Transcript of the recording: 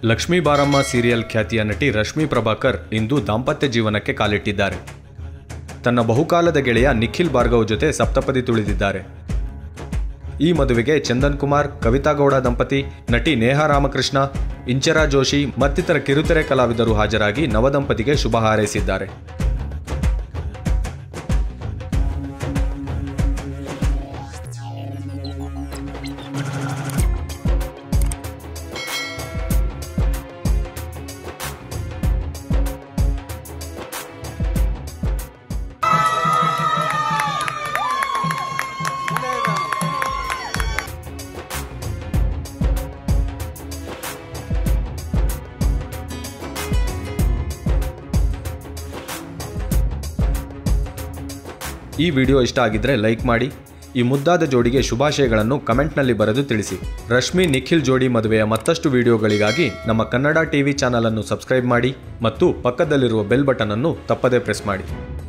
ಲಕ್ಷ್ಮೀ ಬಾರಮ್ಮ ಸೀರಿಯಲ್ ಖ್ಯಾತಿಯ ನಟಿ ರಶ್ಮಿ ಪ್ರಭಾಕರ್ ಇಂದು ದಾಂಪತ್ಯ ಜೀವನಕ್ಕೆ ಕಾಲಿಟ್ಟಿದ್ದಾರೆ ತನ್ನ ಬಹುಕಾಲದ ಗೆಳೆಯ ನಿಖಿಲ್ ಭಾರ್ಗವ್ ಜೊತೆ ಸಪ್ತಪದಿ ತುಳಿದಿದ್ದಾರೆ ಈ ಮದುವೆಗೆ ಚಂದನ್ ಕುಮಾರ್ ಕವಿತಾ ಗೌಡ ದಂಪತಿ ನಟಿ ನೇಹಾ ರಾಮಕೃಷ್ಣ ಇಂಚರಾ ಜೋಶಿ ಮತ್ತಿತರ ಕಿರುತೆರೆ ಕಲಾವಿದರು ಹಾಜರಾಗಿ ನವದಂಪತಿಗೆ ಶುಭ ಹಾರೈಸಿದ್ದಾರೆ ಈ ವಿಡಿಯೋ ಇಷ್ಟ ಆಗಿದ್ರೆ ಲೈಕ್ ಮಾಡಿ ಈ ಮುದ್ದಾದ ಜೋಡಿಗೆ ಶುಭಾಶಯಗಳನ್ನು ಕಮೆಂಟ್ನಲ್ಲಿ ಬರೆದು ತಿಳಿಸಿ ರಶ್ಮಿ ನಿಖಿಲ್ ಜೋಡಿ ಮದುವೆಯ ಮತ್ತಷ್ಟು ವಿಡಿಯೋಗಳಿಗಾಗಿ ನಮ್ಮ ಕನ್ನಡ ಟಿವಿ ಚಾನಲ್ ಅನ್ನು ಸಬ್ಸ್ಕ್ರೈಬ್ ಮಾಡಿ ಮತ್ತು ಪಕ್ಕದಲ್ಲಿರುವ ಬೆಲ್ ಬಟನ್ ಅನ್ನು ತಪ್ಪದೇ ಪ್ರೆಸ್ ಮಾಡಿ